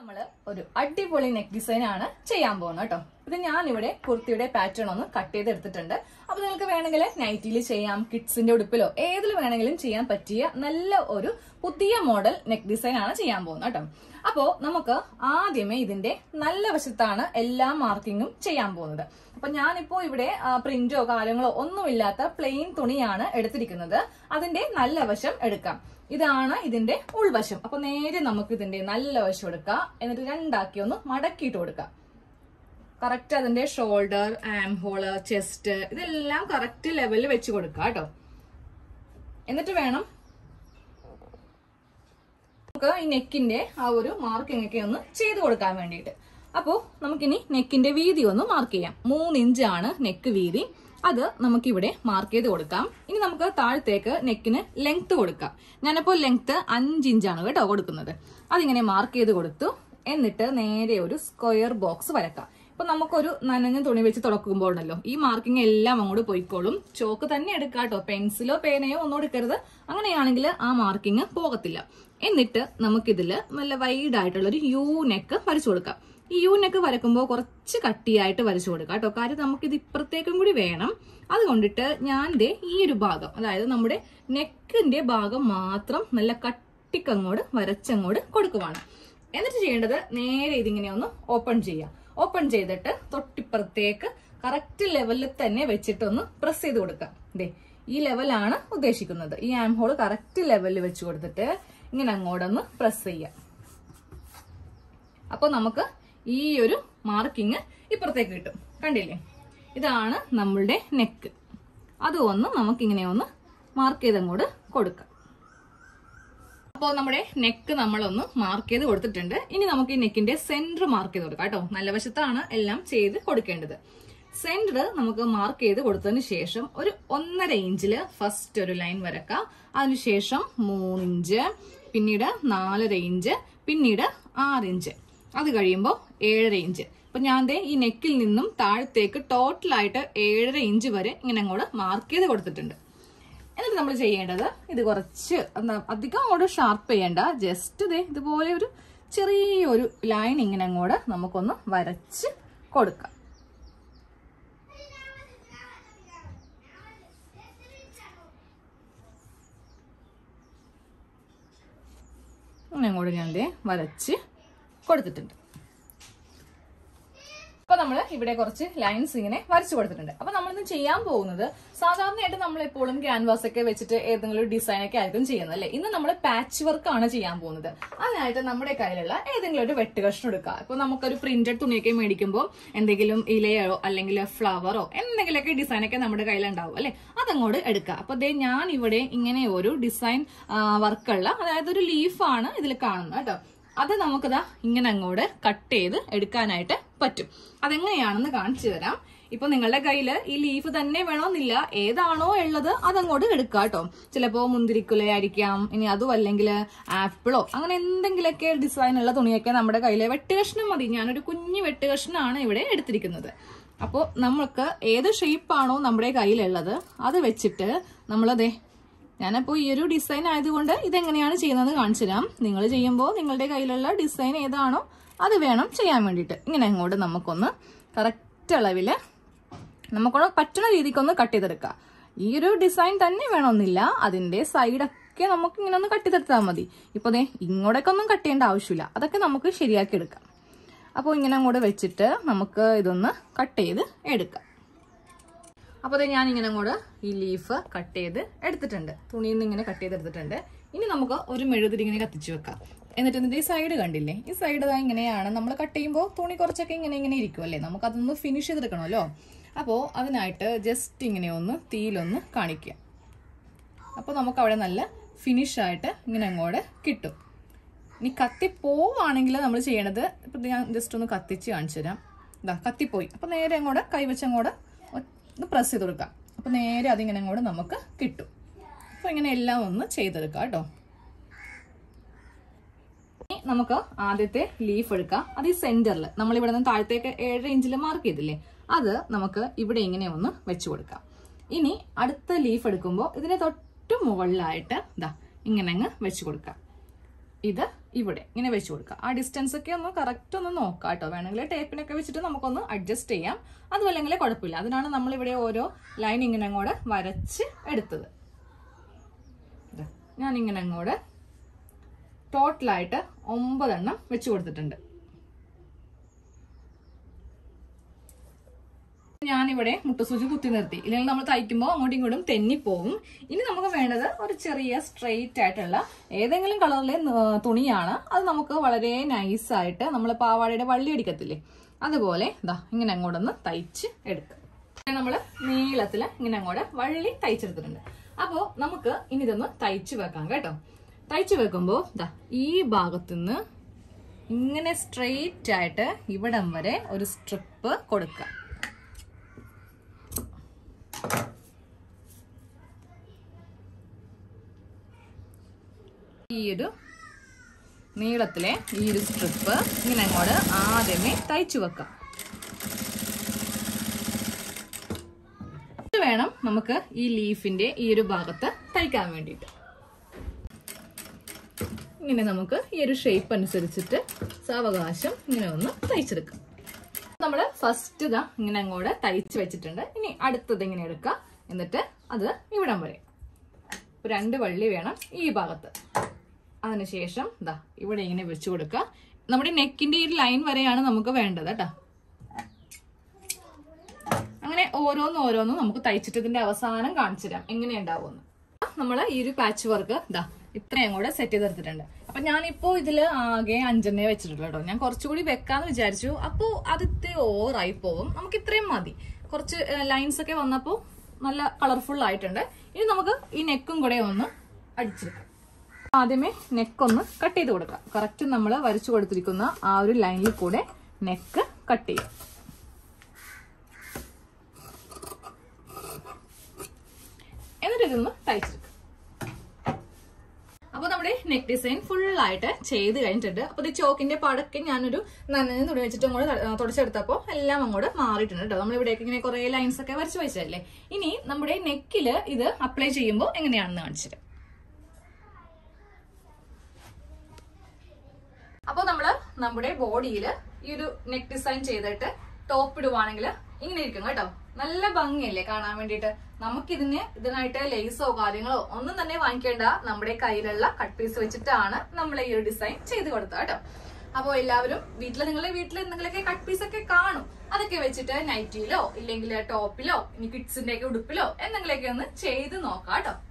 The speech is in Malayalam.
നമ്മള് ഒരു അടിപൊളി നെക്ക് ഡിസൈൻ ആണ് ചെയ്യാൻ പോകുന്നത് കേട്ടോ ഇത് ഞാൻ ഇവിടെ കുർത്തിയുടെ പാറ്റേൺ ഒന്ന് കട്ട് ചെയ്ത് എടുത്തിട്ടുണ്ട് അപ്പൊ നിങ്ങൾക്ക് വേണമെങ്കിൽ നൈറ്റിയിൽ ചെയ്യാം കിഡ്സിന്റെ ഉടുപ്പിലോ ഏതിൽ വേണമെങ്കിലും ചെയ്യാൻ പറ്റിയ നല്ല ഒരു പുതിയ മോഡൽ നെക്ക് ഡിസൈൻ ആണ് ചെയ്യാൻ പോകുന്നത് കേട്ടോ അപ്പോ നമുക്ക് ആദ്യമേ ഇതിന്റെ നല്ല വശത്താണ് എല്ലാ മാർക്കിങ്ങും ചെയ്യാൻ പോകുന്നത് അപ്പൊ ഞാനിപ്പോ ഇവിടെ പ്രിന്റോ കാര്യങ്ങളോ ഒന്നുമില്ലാത്ത പ്ലെയിൻ തുണിയാണ് എടുത്തിരിക്കുന്നത് അതിന്റെ നല്ല വശം എടുക്കാം ഇതാണ് ഇതിന്റെ ഉൾവശം അപ്പൊ നേരെ നമുക്ക് ഇതിന്റെ നല്ല വശം എടുക്കാം എന്നിട്ട് രണ്ടാക്കി ഒന്ന് മടക്കിയിട്ട് കൊടുക്കാം കറക്റ്റ് അതിന്റെ ഷോൾഡർ ആം ഹോള് ചെസ്റ്റ് ഇതെല്ലാം കറക്റ്റ് ലെവലിൽ വെച്ച് കൊടുക്കാം കേട്ടോ എന്നിട്ട് വേണം നമുക്ക് ഈ നെക്കിന്റെ ആ ഒരു മാർക്കിംഗ് ഒക്കെ ഒന്ന് ചെയ്ത് കൊടുക്കാൻ വേണ്ടിയിട്ട് അപ്പോ നമുക്കിനി നെക്കിന്റെ വീതി ഒന്ന് മാർക്ക് ചെയ്യാം മൂന്ന് ഇഞ്ചാണ് നെക്ക് വീതി അത് നമുക്കിവിടെ മാർക്ക് ചെയ്ത് കൊടുക്കാം ഇനി നമുക്ക് താഴത്തേക്ക് നെക്കിന് ലെങ്ത് കൊടുക്കാം ഞാനപ്പോൾ ലെങ്ത് അഞ്ച് ഇഞ്ചാണ് കേട്ടോ കൊടുക്കുന്നത് അതിങ്ങനെ മാർക്ക് ചെയ്ത് കൊടുത്തു എന്നിട്ട് നേരെ ഒരു സ്ക്വയർ ബോക്സ് വരക്കാം ഇപ്പൊ നമുക്കൊരു നനഞ്ഞ തുണി വെച്ച് തുറക്കുമ്പോൾ ഉണ്ടല്ലോ ഈ മാർക്കിംഗ് എല്ലാം അങ്ങോട്ട് പോയിക്കോളും ചോക്ക് തന്നെ എടുക്കാം കേട്ടോ പെൻസിലോ പേനയോ ഒന്നും എടുക്കരുത് അങ്ങനെയാണെങ്കിൽ ആ മാർക്കിംഗ് പോകത്തില്ല എന്നിട്ട് നമുക്കിതില് നല്ല വൈഡ് ആയിട്ടുള്ള ഒരു യു നെക്ക് വരച്ചു കൊടുക്കാം ഈ യു നെക്ക് വരക്കുമ്പോൾ കുറച്ച് കട്ടിയായിട്ട് വരച്ചു കൊടുക്കാം കേട്ടോ കാര്യം നമുക്കിത് ഇപ്പുറത്തേക്കും കൂടി വേണം അതുകൊണ്ടിട്ട് ഞാൻ ദേ ഈ ഒരു ഭാഗം അതായത് നമ്മുടെ നെക്കിന്റെ ഭാഗം മാത്രം നല്ല കട്ടിക്കങ്ങോട്ട് വരച്ചങ്ങോട്ട് കൊടുക്കുവാണ് എന്നിട്ട് ചെയ്യേണ്ടത് നേരെ ഇതിങ്ങനെ ഒന്ന് ഓപ്പൺ ചെയ്യാം ഓപ്പൺ ചെയ്തിട്ട് തൊട്ടിപ്പുറത്തേക്ക് കറക്റ്റ് ലെവലിൽ തന്നെ വെച്ചിട്ടൊന്ന് പ്രസ് ചെയ്ത് കൊടുക്കാം ദേ ഈ ലെവലാണ് ഉദ്ദേശിക്കുന്നത് ഈ ആം ഹോൾ കറക്റ്റ് ലെവലിൽ വെച്ച് കൊടുത്തിട്ട് ഇങ്ങനെ അങ്ങോട്ടൊന്ന് പ്രസ് ചെയ്യാം അപ്പൊ നമുക്ക് ഈ ഒരു മാർക്കിങ് ഇപ്പുറത്തേക്ക് കിട്ടും കണ്ടില്ലേ ഇതാണ് നമ്മളുടെ നെക്ക് അത് ഒന്ന് നമുക്കിങ്ങനെ ഒന്ന് മാർക്ക് ചെയ്ത് അങ്ങോട്ട് കൊടുക്കാം അപ്പോൾ നമ്മുടെ നെക്ക് നമ്മളൊന്ന് മാർക്ക് ചെയ്ത് കൊടുത്തിട്ടുണ്ട് ഇനി നമുക്ക് ഈ നെക്കിന്റെ സെന്റർ മാർക്ക് ചെയ്ത് കൊടുക്കാം കേട്ടോ നല്ല വശത്താണ് എല്ലാം ചെയ്ത് കൊടുക്കേണ്ടത് സെന്റർ നമുക്ക് മാർക്ക് ചെയ്ത് കൊടുത്തതിന് ശേഷം ഒരു ഒന്നര ഇഞ്ചില് ഫസ്റ്റ് ഒരു ലൈൻ വരക്കാം അതിനുശേഷം മൂന്നിഞ്ച് പിന്നീട് നാലര ഇഞ്ച് പിന്നീട് ആറ് ഇഞ്ച് അത് കഴിയുമ്പോൾ ഏഴര ഇഞ്ച് അപ്പൊ ഞാൻ ദേ ഈ നെക്കിൽ നിന്നും താഴത്തേക്ക് ടോട്ടലായിട്ട് ഏഴര ഇഞ്ച് വരെ ഇങ്ങനെ അങ്ങോട്ട് മാർക്ക് ചെയ്ത് കൊടുത്തിട്ടുണ്ട് എന്നിട്ട് നമ്മൾ ചെയ്യേണ്ടത് ഇത് കുറച്ച് എന്താ അധികം അങ്ങോട്ട് ഷാർപ്പ് ചെയ്യേണ്ട ജസ്റ്റ് ഇതേ ഇതുപോലെ ഒരു ചെറിയൊരു ലൈൻ ഇങ്ങനെ അങ്ങോട്ട് നമുക്കൊന്ന് വരച്ച് കൊടുക്കാം അങ്ങനെ അങ്ങോട്ട് ഞാൻ ദേ വരച്ച് കൊടുത്തിട്ടുണ്ട് അപ്പൊ നമ്മൾ ഇവിടെ കുറച്ച് ലൈൻസ് ഇങ്ങനെ വരച്ചു കൊടുത്തിട്ടുണ്ട് അപ്പൊ നമ്മളിന്ന് ചെയ്യാൻ പോകുന്നത് സാധാരണയായിട്ട് നമ്മൾ എപ്പോഴും ക്യാൻവാസ് ഒക്കെ വെച്ചിട്ട് ഏതെങ്കിലും ഡിസൈൻ ഒക്കെ ആയിരിക്കും ചെയ്യുന്നത് അല്ലെ ഇന്ന് നമ്മൾ പാച്ച് വർക്ക് ആണ് ചെയ്യാൻ പോകുന്നത് അതിനായിട്ട് നമ്മുടെ കയ്യിലുള്ള ഏതെങ്കിലും ഒരു വെട്ട് കഷ്ണം എടുക്കുക ഇപ്പൊ നമുക്കൊരു പ്രിന്റഡ് തുണിയൊക്കെ മേടിക്കുമ്പോൾ എന്തെങ്കിലും ഇലയോ അല്ലെങ്കിൽ ഫ്ലവറോ എന്തെങ്കിലുമൊക്കെ ഡിസൈൻ ഒക്കെ നമ്മുടെ കയ്യിലുണ്ടാവും അല്ലെ അതങ്ങോട്ട് എടുക്കുക അപ്പൊ ദേ ഞാൻ ഇവിടെ ഇങ്ങനെ ഒരു ഡിസൈൻ വർക്കുള്ള അതായത് ഒരു ലീഫാണ് ഇതിൽ കാണുന്നത് കേട്ടോ അത് നമുക്കിതാ ഇങ്ങനെ അങ്ങോട്ട് കട്ട് ചെയ്ത് എടുക്കാനായിട്ട് പറ്റും അതെങ്ങനെയാണെന്ന് കാണിച്ചു തരാം ഇപ്പൊ നിങ്ങളുടെ കയ്യിൽ ഈ ലീഫ് തന്നെ വേണമെന്നില്ല ഏതാണോ ഉള്ളത് അതങ്ങോട്ട് എടുക്കുക കേട്ടോ ചിലപ്പോ മുന്തിരിക്കുലയായിരിക്കാം ഇനി അതും അല്ലെങ്കിൽ ആപ്പിളോ അങ്ങനെ എന്തെങ്കിലുമൊക്കെ ഡിസൈൻ ഉള്ള തുണിയൊക്കെ നമ്മുടെ കയ്യിൽ വെട്ടുകഷ്ണം മതി ഞാനൊരു കുഞ്ഞു വെട്ടുകഷ്ണമാണ് ഇവിടെ എടുത്തിരിക്കുന്നത് അപ്പോൾ നമ്മൾക്ക് ഏത് ഷേപ്പാണോ നമ്മുടെ കയ്യിലുള്ളത് അത് വെച്ചിട്ട് നമ്മളതേ ഞാനപ്പോൾ ഈ ഒരു ഡിസൈൻ ആയതുകൊണ്ട് ഇതെങ്ങനെയാണ് ചെയ്യുന്നത് കാണിച്ചു തരാം നിങ്ങൾ ചെയ്യുമ്പോൾ നിങ്ങളുടെ കയ്യിലുള്ള ഡിസൈൻ ഏതാണോ അത് വേണം ചെയ്യാൻ വേണ്ടിയിട്ട് ഇങ്ങനെ അങ്ങോട്ട് നമുക്കൊന്ന് കറക്റ്റ് അളവില് നമുക്കൊന്ന് പറ്റുന്ന രീതിക്കൊന്ന് കട്ട് ചെയ്തെടുക്കാം ഈ ഒരു ഡിസൈൻ തന്നെ വേണമെന്നില്ല അതിന്റെ സൈഡൊക്കെ നമുക്ക് ഇങ്ങനെ ഒന്ന് കട്ട് ചെയ്തെടുത്താൽ മതി ഇപ്പോൾ ദേ ഇങ്ങോട്ടേക്ക് ഒന്നും കട്ട് ചെയ്യേണ്ട ആവശ്യമില്ല അതൊക്കെ നമുക്ക് ശരിയാക്കി എടുക്കാം അപ്പോൾ ഇങ്ങനെ അങ്ങോട്ട് വെച്ചിട്ട് നമുക്ക് ഇതൊന്ന് കട്ട് ചെയ്ത് എടുക്കാം അപ്പോൾ അത് ഞാൻ ഇങ്ങനെ അങ്ങോട്ട് ഈ ലീഫ് കട്ട് ചെയ്ത് എടുത്തിട്ടുണ്ട് തുണിയിൽ നിന്ന് ഇങ്ങനെ കട്ട് ചെയ്തെടുത്തിട്ടുണ്ട് ഇനി നമുക്ക് ഒരു മെഴുതിരി ഇങ്ങനെ കത്തിച്ച് വെക്കാം എന്നിട്ട് ഇതിന്റെ ഈ സൈഡ് കണ്ടില്ലേ ഈ സൈഡ് ഇതാ ഇങ്ങനെയാണ് നമ്മൾ കട്ട് ചെയ്യുമ്പോൾ തുണി കുറച്ചൊക്കെ ഇങ്ങനെ ഇങ്ങനെ ഇരിക്കും അല്ലേ നമുക്ക് അതൊന്ന് ഫിനിഷ് ചെയ്തെടുക്കണമല്ലോ അപ്പോൾ അതിനായിട്ട് ജസ്റ്റ് ഇങ്ങനെ ഒന്ന് തീയിലൊന്ന് കാണിക്കുക അപ്പോൾ നമുക്ക് അവിടെ നല്ല ഫിനിഷ് ആയിട്ട് ഇങ്ങനെ അങ്ങോട്ട് കിട്ടും ഇനി കത്തി പോവാണെങ്കിൽ നമ്മൾ ചെയ്യണത് ഇപ്പം ഞാൻ ജസ്റ്റ് ഒന്ന് കത്തിച്ച് കാണിച്ചു തരാം ഇതാ കത്തിപ്പോയി അപ്പം നേരെ അങ്ങോട്ട് കൈവച്ച് അങ്ങോട്ട് ഒന്ന് പ്രസ് ചെയ്ത് കൊടുക്കാം അപ്പം നേരെ അതിങ്ങനെ അങ്ങോട്ട് നമുക്ക് കിട്ടും അപ്പം ഇങ്ങനെ എല്ലാം ഒന്ന് ചെയ്തെടുക്കാം കേട്ടോ ഇനി നമുക്ക് ആദ്യത്തെ ലീഫ് എടുക്കാം അത് ഈ സെന്ററിൽ നമ്മൾ ഇവിടെ നിന്ന് താഴത്തേക്ക് ഏഴര ഇഞ്ചിൽ മാർക്ക് ചെയ്തില്ലേ അത് നമുക്ക് ഇവിടെ ഇങ്ങനെ ഒന്ന് വെച്ചു കൊടുക്കാം ഇനി അടുത്ത ലീഫ് എടുക്കുമ്പോൾ ഇതിനെ തൊട്ട് മുകളിലായിട്ട് ഇതാ ഇങ്ങനെ അങ്ങ് വെച്ചു കൊടുക്കാം ഇത് ഇവിടെ ഇങ്ങനെ വെച്ച് കൊടുക്കുക ആ ഡിസ്റ്റൻസ് ഒക്കെ ഒന്ന് കറക്റ്റ് ഒന്ന് നോക്കാം കേട്ടോ വേണമെങ്കിൽ ടേപ്പിനൊക്കെ വെച്ചിട്ട് നമുക്കൊന്ന് അഡ്ജസ്റ്റ് ചെയ്യാം അതുമല്ലെങ്കിൽ കുഴപ്പമില്ല അതിനാണ് നമ്മൾ ഇവിടെ ഓരോ ലൈൻ ഇങ്ങനെ അങ്ങോട്ട് വരച്ച് എടുത്തത് ദാ, ഞാൻ ഇങ്ങനെ അങ്ങോട്ട് ടോട്ടലായിട്ട് ഒമ്പതെണ്ണം വെച്ച് കൊടുത്തിട്ടുണ്ട് ഞാനിവിടെ മുട്ടസൂചി കുത്തി നിർത്തി ഇല്ലെങ്കിൽ നമ്മൾ തയ്ക്കുമ്പോൾ അങ്ങോട്ടും ഇങ്ങോട്ടും തെന്നിപ്പോവും ഇനി നമുക്ക് വേണ്ടത് ഒരു ചെറിയ സ്ട്രെയിറ്റ് ആയിട്ടുള്ള ഏതെങ്കിലും കളറിലെ ന- തുണിയാണ് അത് നമുക്ക് വളരെ നൈസായിട്ട് നമ്മൾ പാവാടയുടെ വള്ളി അടിക്കത്തില്ലേ അതുപോലെ ഇതാ ഇങ്ങനെ അങ്ങോട്ടൊന്ന് തയ്ച്ച് എടുക്കുക നമ്മൾ നീളത്തിൽ ഇങ്ങനെ അങ്ങോട്ട് വള്ളി തയ്ച്ചെടുത്തിട്ടുണ്ട് അപ്പോൾ നമുക്ക് ഇനി ഇതൊന്ന് തയ്ച്ച് വെക്കാം കേട്ടോ തയ്ച്ച് വെക്കുമ്പോൾ ഇതാ ഈ ഭാഗത്തുനിന്ന് ഇങ്ങനെ സ്ട്രെയിറ്റ് ആയിട്ട് ഇവിടം വരെ ഒരു സ്ട്രിപ്പ് കൊടുക്കുക ഈ ഒരു നീളത്തിലെ ഈ ഒരു സ്ട്രിപ്പ് ഇങ്ങനെ അങ്ങോട്ട് ആദ്യമേ തയ്ച്ചു വെക്കാം ഇത് വേണം നമുക്ക് ഈ ലീഫിന്റെ ഈ ഒരു ഭാഗത്ത് തയ്ക്കാൻ വേണ്ടിയിട്ട് ഇങ്ങനെ നമുക്ക് ഈ ഒരു ഷേപ്പ് അനുസരിച്ചിട്ട് സാവകാശം ഇങ്ങനെ ഒന്ന് തയ്ച്ചെടുക്കാം നമ്മൾ ഫസ്റ്റ് ഇതാ ഇങ്ങനെ അങ്ങോട്ട് തയ്ച്ച് വെച്ചിട്ടുണ്ട് ഇനി അടുത്തത് ഇങ്ങനെ എടുക്കാം എന്നിട്ട് അത് ഇവിടം വരെ രണ്ട് വള്ളി വേണം ഈ ഭാഗത്ത് അതിനുശേഷം ഇതാ ഇവിടെ ഇങ്ങനെ വെച്ചു കൊടുക്കുക നമ്മുടെ നെക്കിന്റെ ഈ ലൈൻ വരെയാണ് നമുക്ക് വേണ്ടത് കേട്ടോ അങ്ങനെ ഓരോന്ന് ഓരോന്നും നമുക്ക് തയ്ച്ചിട്ട് ഇതിന്റെ അവസാനം കാണിച്ചു തരാം എങ്ങനെ ഉണ്ടാവുമെന്ന് നമ്മൾ ഈ ഒരു പാച്ച് വർക്ക് ഇതാ ഇത്രയും കൂടെ സെറ്റ് ചെയ്തെടുത്തിട്ടുണ്ട് അപ്പൊ ഞാനിപ്പോ ഇതില് ആകെ അഞ്ചെണ്ണേ വെച്ചിട്ടുള്ളൂ കേട്ടോ ഞാൻ കുറച്ചുകൂടി വെക്കാന്ന് വിചാരിച്ചു അപ്പോ അതിത്തെ ഓവറായി പോകും നമുക്ക് ഇത്രയും മതി കുറച്ച് ലൈൻസ് ഒക്കെ വന്നപ്പോ നല്ല കളർഫുൾ ആയിട്ടുണ്ട് ഇനി നമുക്ക് ഈ നെക്കും കൂടെ ഒന്ന് അടിച്ചെടുക്കാം ആദ്യമേ നെക്കൊന്ന് കട്ട് ചെയ്ത് കൊടുക്കാം കറക്റ്റ് നമ്മൾ വരച്ചു കൊടുത്തിരിക്കുന്ന ആ ഒരു ലൈനിൽ കൂടെ നെക്ക് കട്ട് ചെയ്യും എന്നിട്ട് ഇതൊന്ന് തയ്ച്ചെടുക്കാം അപ്പൊ നമ്മുടെ നെക്ക് ഡിസൈൻ ഫുൾ ആയിട്ട് ചെയ്ത് കഴിഞ്ഞിട്ടുണ്ട് അപ്പൊ ഈ ചോക്കിന്റെ പടക്കെ ഞാനൊരു നനഞ്ഞ തുണി വെച്ചിട്ട് അങ്ങോട്ട് ത- തുടച്ചെടുത്തപ്പോ എല്ലാം അങ്ങോട്ട് മാറിയിട്ടുണ്ട് കേട്ടോ നമ്മൾ ഇവിടേക്ക് ഇങ്ങനെ കുറെ ലൈൻസ് ഒക്കെ വരച്ച് വെച്ചതല്ലേ ഇനി നമ്മുടെ നെക്കില് ഇത് അപ്ലൈ ചെയ്യുമ്പോൾ എങ്ങനെയാണെന്ന് കാണിച്ചിട്ട് അപ്പോൾ നമ്മള് നമ്മുടെ ബോഡിയിൽ ഈ ഒരു നെക്ക് ഡിസൈൻ ചെയ്തിട്ട് ടോപ്പ് ഇടുവാണെങ്കിൽ ഇങ്ങനെ ഇരിക്കും കേട്ടോ നല്ല ഭംഗിയല്ലേ കാണാൻ വേണ്ടിയിട്ട് നമുക്കിതിന് ഇതിനായിട്ട് ലേസോ കാര്യങ്ങളോ ഒന്നും തന്നെ വാങ്ങിക്കേണ്ട നമ്മുടെ കയ്യിലുള്ള കട്ട് പീസ് വെച്ചിട്ടാണ് നമ്മൾ ഈ ഒരു ഡിസൈൻ ചെയ്ത് കൊടുത്തത് കേട്ടോ അപ്പോൾ എല്ലാവരും വീട്ടിൽ നിങ്ങളുടെ വീട്ടിൽ എന്തെങ്കിലുമൊക്കെ കട്ട് പീസ് ഒക്കെ കാണും അതൊക്കെ വെച്ചിട്ട് നൈറ്റിയിലോ ഇല്ലെങ്കിൽ ടോപ്പിലോ ഇനി കിഡ്സിന്റെ ഒക്കെ ഉടുപ്പിലോ എന്തെങ്കിലുമൊക്കെ ഒന്ന് ചെയ്ത് നോക്കാം കേട്ടോ